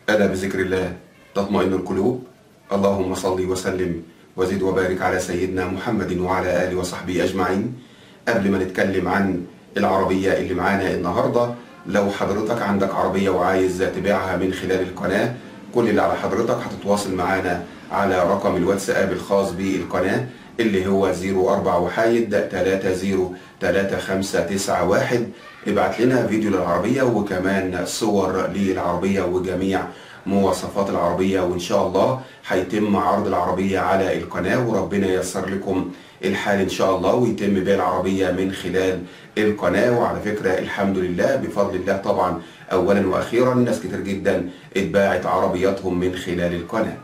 ألا بذكر الله تطمئن القلوب اللهم صل وسلم وزد وبارك على سيدنا محمد وعلى آله وصحبه أجمعين قبل ما نتكلم عن العربية اللي معانا النهاردة لو حضرتك عندك عربية وعايز تبيعها من خلال القناة كل اللي على حضرتك هتتواصل معانا على رقم الواتساب الخاص بالقناة اللي هو 04 وحايد 303591 ابعت لنا فيديو للعربية وكمان صور للعربية وجميع مواصفات العربية وإن شاء الله هيتم عرض العربية على القناة وربنا ييسر لكم الحال إن شاء الله ويتم بيع العربية من خلال القناة وعلى فكرة الحمد لله بفضل الله طبعا أولا وأخيرا ناس كتير جدا اتباعت عربياتهم من خلال القناة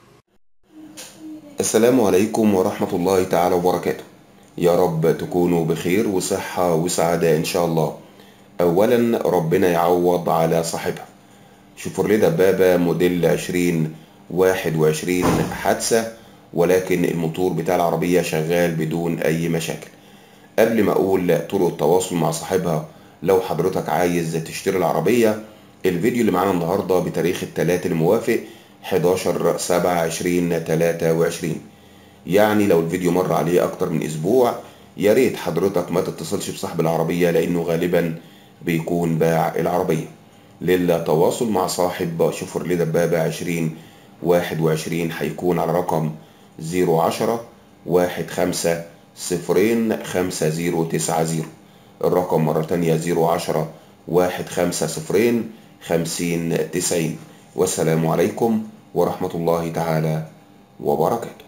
السلام عليكم ورحمة الله تعالى وبركاته يا رب تكونوا بخير وصحة وسعادة إن شاء الله أولا ربنا يعوض على صاحبها شوفرليه دبابة موديل 2021 حادثة ولكن الموتور بتاع العربية شغال بدون أي مشاكل قبل ما أقول طرق التواصل مع صاحبها لو حضرتك عايز تشتري العربية الفيديو اللي معانا النهاردة بتاريخ التلات الموافق 11 7 20 23 يعني لو الفيديو مر عليه أكتر من أسبوع يا ريت حضرتك ما تتصلش بصاحب العربية لأنه غالبا بيكون باع العربية للتواصل مع صاحب شوفرليه دبابة 20 21 هيكون على رقم 010 15 صفرين خمسة زيرو تسعة زيرو الرقم مرة تانية زيرو عشرة واحد خمسة صفرين خمسين تسعين والسلام عليكم ورحمة الله تعالى وبركاته